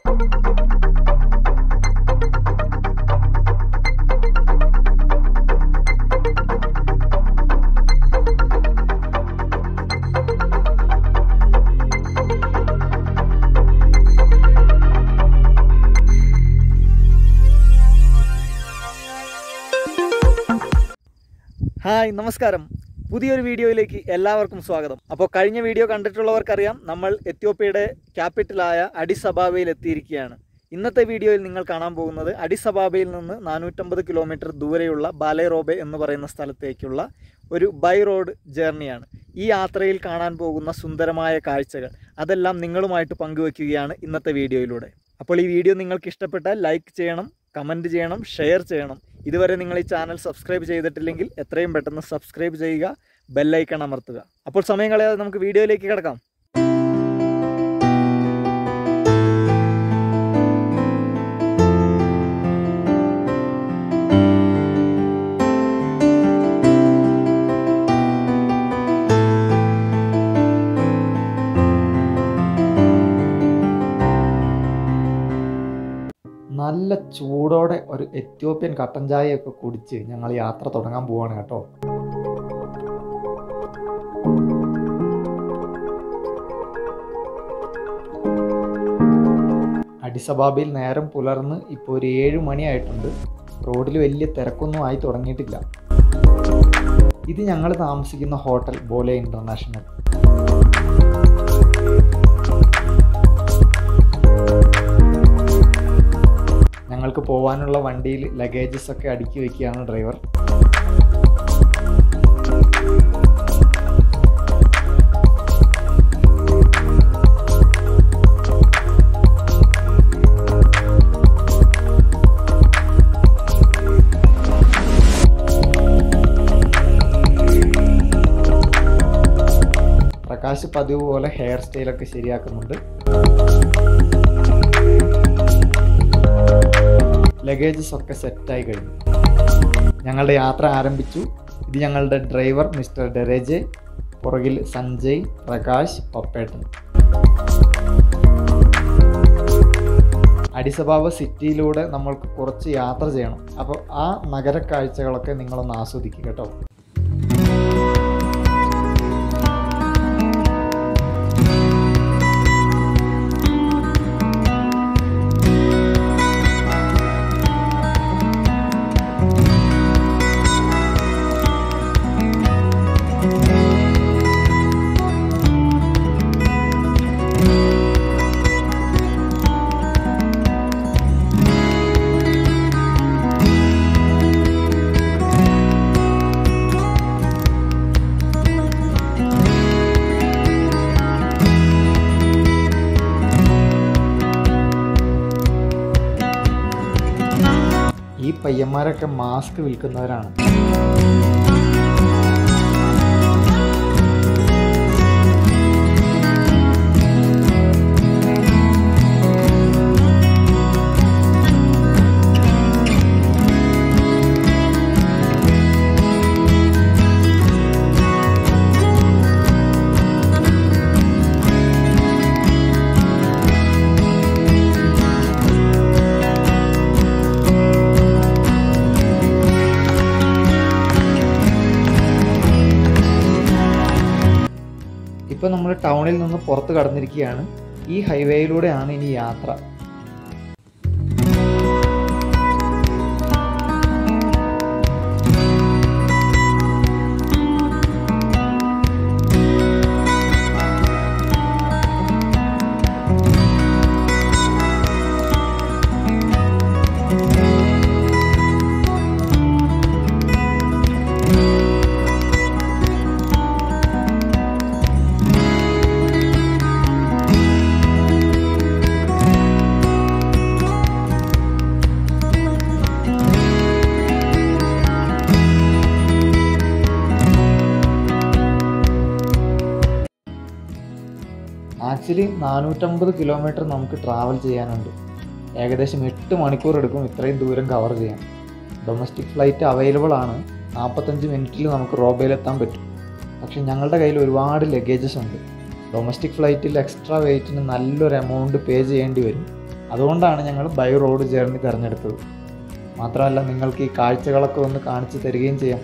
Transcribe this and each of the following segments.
hi നമസ്കാരം പുതിയൊരു വീഡിയോയിലേക്ക് എല്ലാവർക്കും സ്വാഗതം അപ്പോൾ കഴിഞ്ഞ വീഡിയോ കണ്ടിട്ടുള്ളവർക്കറിയാം നമ്മൾ എത്യോപ്യയുടെ ക്യാപിറ്റലായ അഡിസ് അബാബയിൽ എത്തിയിരിക്കുകയാണ് ഇന്നത്തെ വീഡിയോയിൽ നിങ്ങൾ കാണാൻ പോകുന്നത് അഡിസ് അബാബയിൽ നിന്ന് നാനൂറ്റമ്പത് കിലോമീറ്റർ ദൂരെയുള്ള ബാലേറോബെ എന്ന് പറയുന്ന സ്ഥലത്തേക്കുള്ള ഒരു ബൈ റോഡ് ജേർണിയാണ് ഈ യാത്രയിൽ കാണാൻ പോകുന്ന സുന്ദരമായ കാഴ്ചകൾ അതെല്ലാം നിങ്ങളുമായിട്ട് പങ്കുവെക്കുകയാണ് ഇന്നത്തെ വീഡിയോയിലൂടെ അപ്പോൾ ഈ വീഡിയോ നിങ്ങൾക്ക് ഇഷ്ടപ്പെട്ടാൽ ലൈക്ക് ചെയ്യണം കമൻറ്റ് ചെയ്യണം ഷെയർ ചെയ്യണം ഇതുവരെ നിങ്ങൾ ഈ ചാനൽ സബ്സ്ക്രൈബ് ചെയ്തിട്ടില്ലെങ്കിൽ എത്രയും പെട്ടെന്ന് സബ്സ്ക്രൈബ് ചെയ്യുക ബെല്ലൈക്കൺ അമർത്തുക അപ്പോൾ സമയം കളയാതെ നമുക്ക് വീഡിയോയിലേക്ക് കിടക്കാം നല്ല ചൂടോടെ ഒരു എത്യോപ്യൻ കട്ടൻ ചായയൊക്കെ കുടിച്ച് ഞങ്ങൾ യാത്ര തുടങ്ങാൻ പോവാണ് കേട്ടോ അഡിസബാബയിൽ നേരം പുലർന്ന് ഇപ്പോൾ ഒരു ഏഴ് മണിയായിട്ടുണ്ട് റോഡിൽ വലിയ തിരക്കൊന്നും ആയി തുടങ്ങിയിട്ടില്ല ഇത് ഞങ്ങൾ താമസിക്കുന്ന ഹോട്ടൽ ബോലെ ഇൻ്റർനാഷണൽ ഞങ്ങൾക്ക് പോകാനുള്ള വണ്ടിയിൽ ലഗേജസ് ഒക്കെ അടുക്കി വെക്കുകയാണ് ഡ്രൈവർ പ്രകാശ് പതിവ് പോലെ ഹെയർ സ്റ്റൈലൊക്കെ ശരിയാക്കുന്നുണ്ട് ലഗേജസ് ഒക്കെ സെറ്റായി കഴിഞ്ഞു ഞങ്ങളുടെ യാത്ര ആരംഭിച്ചു ഇത് ഞങ്ങളുടെ ഡ്രൈവർ മിസ്റ്റർ ഡെറേജെ പുറകിൽ സഞ്ജയ് പ്രകാശ് പപ്പേട്ടൻ അഡിസബാബ സിറ്റിയിലൂടെ നമ്മൾക്ക് കുറച്ച് യാത്ര ചെയ്യണം അപ്പോൾ ആ നഗര കാഴ്ചകളൊക്കെ നിങ്ങളൊന്ന് ആസ്വദിക്കുക കേട്ടോ ഈ പയ്യന്മാരൊക്കെ മാസ്ക് വിൽക്കുന്നവരാണ് ഇപ്പോൾ നമ്മൾ ടൗണിൽ നിന്ന് പുറത്ത് കടന്നിരിക്കുകയാണ് ഈ ഹൈവേയിലൂടെയാണ് ഇനി യാത്ര ആക്ച്വലി നാനൂറ്റമ്പത് കിലോമീറ്റർ നമുക്ക് ട്രാവൽ ചെയ്യാനുണ്ട് ഏകദേശം എട്ട് മണിക്കൂർ എടുക്കും ഇത്രയും ദൂരം കവർ ചെയ്യാൻ ഡൊമസ്റ്റിക് ഫ്ലൈറ്റ് അവൈലബിൾ ആണ് നാൽപ്പത്തഞ്ച് മിനിറ്റിൽ നമുക്ക് റോബയിലെത്താൻ പറ്റും പക്ഷേ ഞങ്ങളുടെ കയ്യിൽ ഒരുപാട് ലഗേജസ് ഉണ്ട് ഡൊമസ്റ്റിക് ഫ്ലൈറ്റിൽ എക്സ്ട്രാ വെയിറ്റിന് നല്ലൊരു എമൗണ്ട് പേ ചെയ്യേണ്ടി വരും അതുകൊണ്ടാണ് ഞങ്ങൾ ബൈ റോഡ് ജേർണി തിരഞ്ഞെടുത്തത് മാത്രമല്ല നിങ്ങൾക്ക് ഈ കാഴ്ചകളൊക്കെ ഒന്ന് കാണിച്ചു തരികയും ചെയ്യാം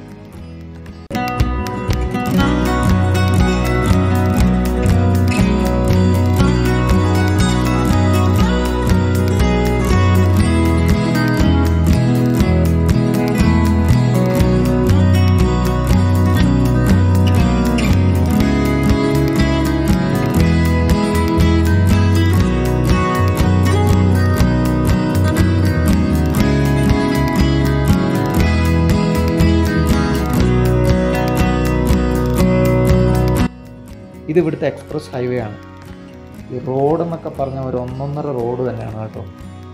ഇത് ഇവിടുത്തെ എക്സ്പ്രസ് ഹൈവേ ആണ് ഈ റോഡ് എന്നൊക്കെ പറഞ്ഞ ഒരു ഒന്നൊന്നര റോഡ് തന്നെയാണ് കേട്ടോ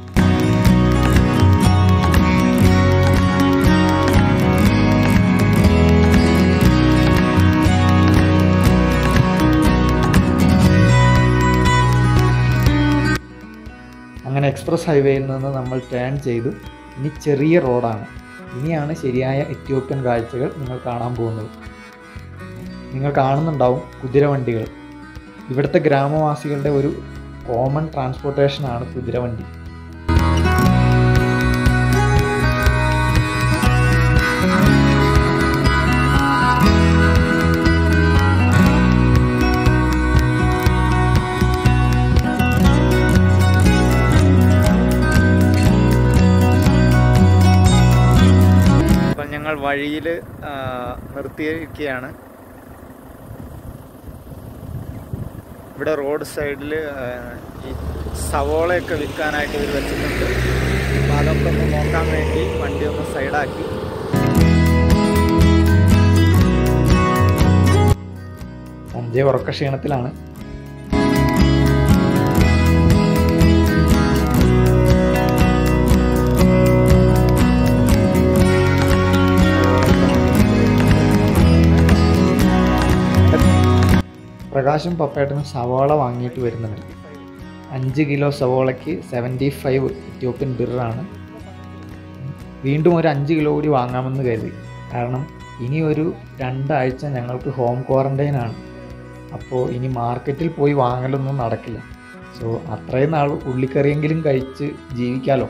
അങ്ങനെ എക്സ്പ്രസ് ഹൈവേയിൽ നിന്ന് നമ്മൾ ടേൺ ചെയ്തു ഇനി ചെറിയ റോഡാണ് ഇനിയാണ് ശരിയായ എത്യോപ്യൻ കാഴ്ചകൾ നിങ്ങൾ കാണാൻ പോകുന്നത് നിങ്ങൾ കാണുന്നുണ്ടാവും കുതിരവണ്ടികൾ ഇവിടുത്തെ ഗ്രാമവാസികളുടെ ഒരു കോമൺ ട്രാൻസ്പോർട്ടേഷനാണ് കുതിരവണ്ടി അപ്പം ഞങ്ങൾ വഴിയിൽ നിർത്തിയിരിക്കുകയാണ് ഇവിടെ റോഡ് സൈഡിൽ ഈ സവോളയൊക്കെ വിൽക്കാനായിട്ട് ഇവർ വെച്ചിട്ടുണ്ട് അപ്പോൾ അതൊക്കെ ഒന്ന് നോക്കാൻ വേണ്ടി വണ്ടി ഒന്ന് സൈഡാക്കി സഞ്ജയ് ഉറക്ക ക്ഷീണത്തിലാണ് പ്രകാശം പപ്പേട്ടനും സവാള വാങ്ങിയിട്ട് വരുന്നുണ്ട് അഞ്ച് കിലോ സവോളയ്ക്ക് സെവൻറ്റി ഫൈവ് ഇത്യോപ്യൻ ബിറാണ് വീണ്ടും ഒരു അഞ്ച് കിലോ കൂടി വാങ്ങാമെന്ന് കരുതി കാരണം ഇനി ഒരു രണ്ടാഴ്ച ഞങ്ങൾക്ക് ഹോം ക്വാറൻറ്റൈൻ ആണ് അപ്പോൾ ഇനി മാർക്കറ്റിൽ പോയി വാങ്ങലൊന്നും നടക്കില്ല സോ അത്രയും നാൾ ഉള്ളിക്കറിയെങ്കിലും കഴിച്ച് ജീവിക്കാലോ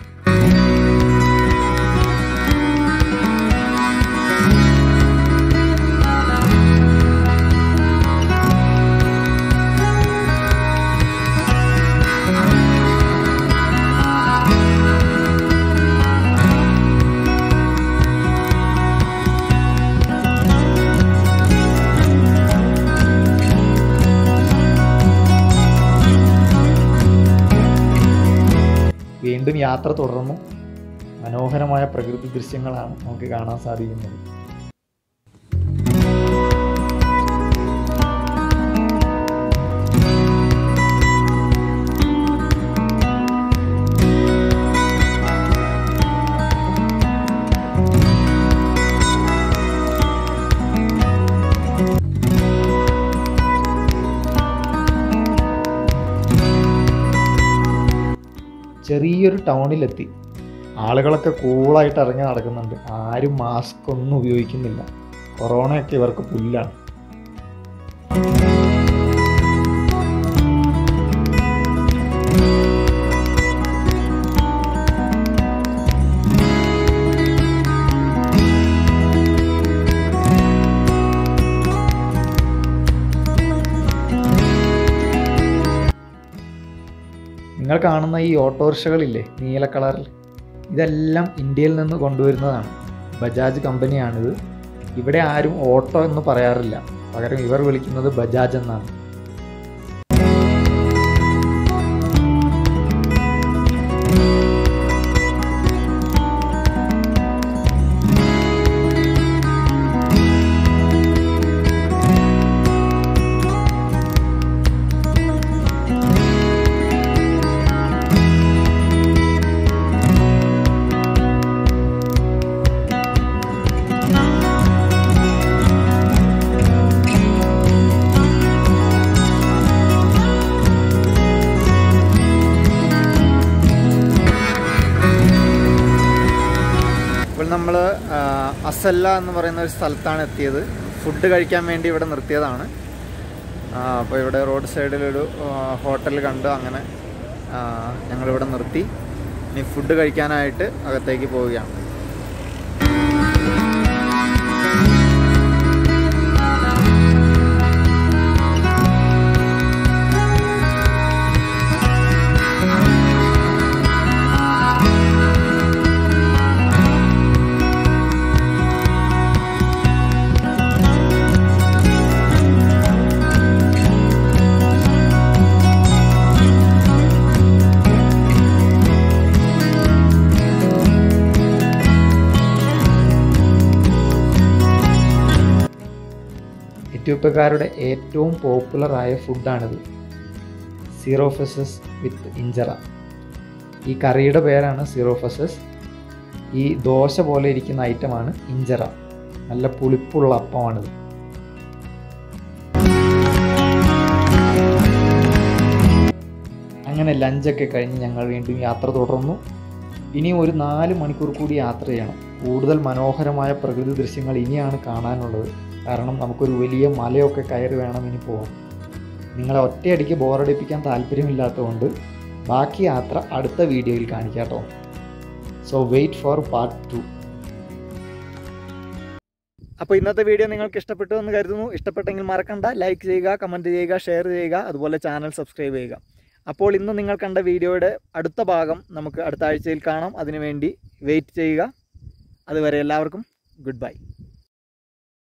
വീണ്ടും യാത്ര തുടർന്നു മനോഹരമായ പ്രകൃതി ദൃശ്യങ്ങളാണ് നമുക്ക് കാണാൻ സാധിക്കുന്നത് ചെറിയൊരു ടൗണിലെത്തി ആളുകളൊക്കെ കൂളായിട്ട് ഇറങ്ങി നടക്കുന്നുണ്ട് ആരും മാസ്ക് ഒന്നും ഉപയോഗിക്കുന്നില്ല കൊറോണയൊക്കെ ഇവർക്ക് പുല്ലാണ് നിങ്ങൾ കാണുന്ന ഈ ഓട്ടോറിക്ഷകളില്ലേ നീല കളറിൽ ഇതെല്ലാം ഇന്ത്യയിൽ നിന്ന് കൊണ്ടുവരുന്നതാണ് ബജാജ് കമ്പനിയാണിത് ഇവിടെ ആരും ഓട്ടോ എന്ന് പറയാറില്ല പകരം ഇവർ വിളിക്കുന്നത് ബജാജ് എന്നാണ് ഇപ്പോൾ നമ്മൾ അസല്ല എന്ന് പറയുന്ന ഒരു സ്ഥലത്താണ് എത്തിയത് ഫുഡ് കഴിക്കാൻ വേണ്ടി ഇവിടെ നിർത്തിയതാണ് അപ്പോൾ ഇവിടെ റോഡ് സൈഡിലൊരു ഹോട്ടൽ കണ്ട് അങ്ങനെ ആ, ഞങ്ങളിവിടെ നിർത്തി ഇനി ഫുഡ് കഴിക്കാനായിട്ട് അകത്തേക്ക് പോവുകയാണ് എത്യോപ്യക്കാരുടെ ഏറ്റവും പോപ്പുലറായ ഫുഡാണിത് സീറോഫസസ് വിത്ത് ഇഞ്ചറ ഈ കറിയുടെ പേരാണ് സീറോഫസസ് ഈ ദോശ പോലെ ഇരിക്കുന്ന ഐറ്റമാണ് ഇഞ്ചറ നല്ല പുളിപ്പുള്ള അപ്പമാണിത് അങ്ങനെ ലഞ്ചൊക്കെ കഴിഞ്ഞ് ഞങ്ങൾ വീണ്ടും യാത്ര തുടർന്നു ഇനി ഒരു നാല് മണിക്കൂർ കൂടി യാത്ര ചെയ്യണം കൂടുതൽ മനോഹരമായ പ്രകൃതി ദൃശ്യങ്ങൾ ഇനിയാണ് കാണാനുള്ളത് കാരണം നമുക്കൊരു വലിയ മലയൊക്കെ കയറി വേണം ഇനി പോകാൻ നിങ്ങളെ ഒറ്റയടിക്ക് ബോറടിപ്പിക്കാൻ താല്പര്യമില്ലാത്തതുകൊണ്ട് ബാക്കി യാത്ര അടുത്ത വീഡിയോയിൽ കാണിക്കാം കേട്ടോ so wait for part two അപ്പോൾ ഇന്നത്തെ വീഡിയോ നിങ്ങൾക്ക് ഇഷ്ടപ്പെട്ടു എന്ന് കരുതുന്നു ഇഷ്ടപ്പെട്ടെങ്കിൽ മറക്കണ്ട ലൈക്ക് ചെയ്യുക കമൻറ്റ് ചെയ്യുക ഷെയർ ചെയ്യുക അതുപോലെ ചാനൽ സബ്സ്ക്രൈബ് ചെയ്യുക അപ്പോൾ ഇന്ന് നിങ്ങൾ കണ്ട വീഡിയോയുടെ അടുത്ത ഭാഗം നമുക്ക് അടുത്ത ആഴ്ചയിൽ കാണാം അതിനുവേണ്ടി വെയിറ്റ് ചെയ്യുക അതുവരെ എല്ലാവർക്കും ഗുഡ് ബൈ